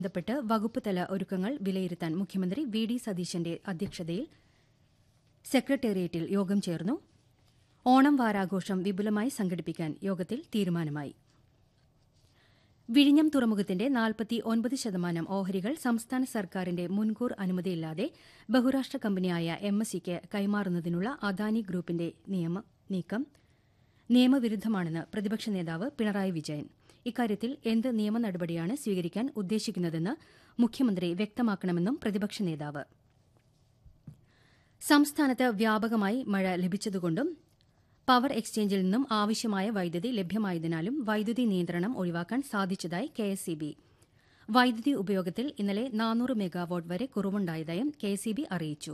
ബന്ധപ്പെട്ട് വകുപ്പ് തല ഒരുക്കങ്ങൾ വിലയിരുത്താൻ മുഖ്യമന്ത്രി വി ഡി സതീശന്റെ അധ്യക്ഷതയിൽ സെക്രട്ടേറിയറ്റിൽ യോഗം ചേർന്നു ഓണം വാരാഘോഷം വിപുലമായി സംഘടിപ്പിക്കാൻ യോഗത്തിൽ തീരുമാനമായി വിഴിഞ്ഞം തുറമുഖത്തിന്റെ നാൽപ്പത്തി ഒൻപത് ശതമാനം ഓഹരികൾ സംസ്ഥാന സർക്കാരിന്റെ മുൻകൂർ അനുമതിയില്ലാതെ ബഹുരാഷ്ട്ര കമ്പനിയായ എം എസ് സിക്ക് കൈമാറുന്നതിനുള്ള അദാനി ഗ്രൂപ്പിന്റെ നിയമ നീക്കം നിയമവിരുദ്ധമാണെന്ന് പ്രതിപക്ഷ നേതാവ് പിണറായി വിജയൻ ഇക്കാര്യത്തിൽ എന്ത് നിയമ നടപടിയാണ് സ്വീകരിക്കാൻ ഉദ്ദേശിക്കുന്നതെന്ന് മുഖ്യമന്ത്രി വ്യക്തമാക്കണമെന്നും പ്രതിപക്ഷ നേതാവ് സംസ്ഥാനത്ത് വ്യാപകമായി മഴ ലഭിച്ചതുകൊണ്ടും പവർ എക്സ്ചേഞ്ചിൽ നിന്നും ആവശ്യമായ വൈദ്യുതി ലഭ്യമായതിനാലും വൈദ്യുതി നിയന്ത്രണം ഒഴിവാക്കാൻ സാധിച്ചതായി കെഎസ്ഇബി വൈദ്യുതി ഉപയോഗത്തിൽ ഇന്നലെ നാനൂറ് മെഗാവാട്ട് വരെ കുറവുണ്ടായതായും കെഎസ്ഇബി അറിയിച്ചു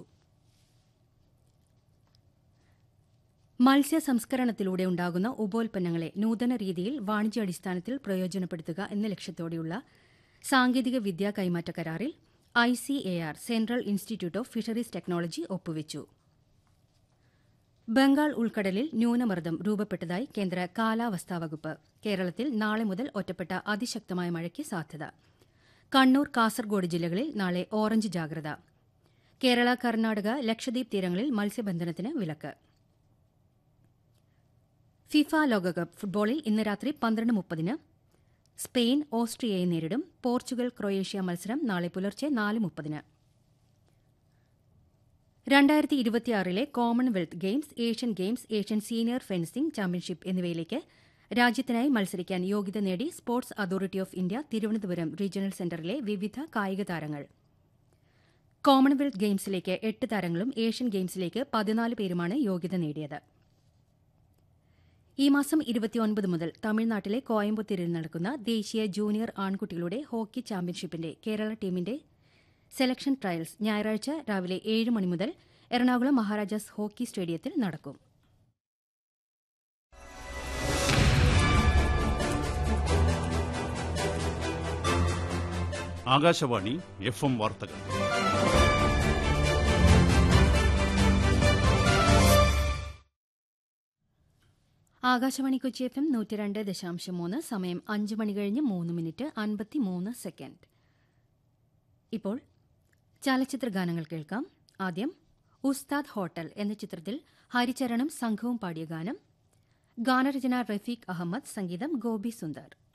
മത്സ്യ സംസ്കരണത്തിലൂടെ ഉണ്ടാകുന്ന ഉപോൽപ്പന്നങ്ങളെ നൂതന രീതിയിൽ വാണിജ്യാടിസ്ഥാനത്തിൽ പ്രയോജനപ്പെടുത്തുക എന്ന ലക്ഷ്യത്തോടെയുള്ള സാങ്കേതിക വിദ്യാ കൈമാറ്റ കരാറിൽ ICAR central institute of fisheries technology ഒപ്പുവച്ചു ബംഗാൾ ഉൾക്കടലിൽ ന്യൂനമർദ്ദം രൂപപ്പെട്ടതായി കേന്ദ്ര കാലാവസ്ഥാ വകുപ്പ് കേരളത്തിൽ നാളെ മുതൽ ഒറ്റപ്പെട്ട അതിശക്തമായ മഴയ്ക്ക് സാധ്യത കണ്ണൂർ കാസർഗോഡ് ജില്ലകളിൽ നാളെ ഓറഞ്ച് ജാഗ്രത കേരള കർണാടക ലക്ഷദ്വീപ് തീരങ്ങളിൽ മത്സ്യബന്ധനത്തിന് വിലക്ക് ഫിഫ ലോകകപ്പ് ഫുട്ബോളിൽ ഇന്ന് രാത്രി പന്ത്രണ്ട് മുപ്പതിന് സ്പെയിൻ ഓസ്ട്രിയയെ നേരിടും പോർച്ചുഗൽ ക്രൊയേഷ്യ മത്സരം നാളെ പുലർച്ചെ നാല് മുപ്പതിന് രണ്ടായിരത്തി ഇരുപത്തിയാറിലെ Commonwealth games Asian games Asian senior fencing championship എന്നിവയിലേക്ക് രാജ്യത്തിനായി മത്സരിക്കാൻ യോഗ്യത നേടി sports authority of India Thiruvananthapuram regional സെന്ററിലെ വിവിധ കായിക താരങ്ങൾ കോമൺവെൽത്ത് ഗെയിംസിലേക്ക് എട്ട് താരങ്ങളും ഏഷ്യൻ ഗെയിംസിലേക്ക് പതിനാല് പേരുമാണ് യോഗ്യത നേടിയത് ഈ മാസം ഇരുപത്തിയൊൻപത് മുതൽ തമിഴ്നാട്ടിലെ കോയമ്പത്തൂരിൽ നടക്കുന്ന ദേശീയ ജൂനിയർ ആൺകുട്ടികളുടെ ഹോക്കി ചാമ്പ്യൻഷിപ്പിന്റെ കേരള ടീമിന്റെ സെലക്ഷൻ ട്രയൽസ് ഞായറാഴ്ച രാവിലെ ഏഴ് മണി മുതൽ എറണാകുളം മഹാരാജാസ് ഹോക്കി സ്റ്റേഡിയത്തിൽ നടക്കും ആകാശവാണി എഫ് എം വാർത്തകൾ ആകാശവാണി കൊച്ചി എഫ് എം നൂറ്റി രണ്ട് ദശാംശം മൂന്ന് സമയം അഞ്ച് മണി കഴിഞ്ഞ് മൂന്ന് മിനിറ്റ് അൻപത്തിമൂന്ന് സെക്കൻഡ് ഇപ്പോൾ ചലച്ചിത്ര ഗാനങ്ങൾ കേൾക്കാം ആദ്യം ഉസ്താദ് ഹോട്ടൽ എന്ന ചിത്രത്തിൽ ഹരിചരണം സംഘവും പാടിയ ഗാനം ഗാനരചന റഫീഖ് അഹമ്മദ് സംഗീതം ഗോപി സുന്ദർ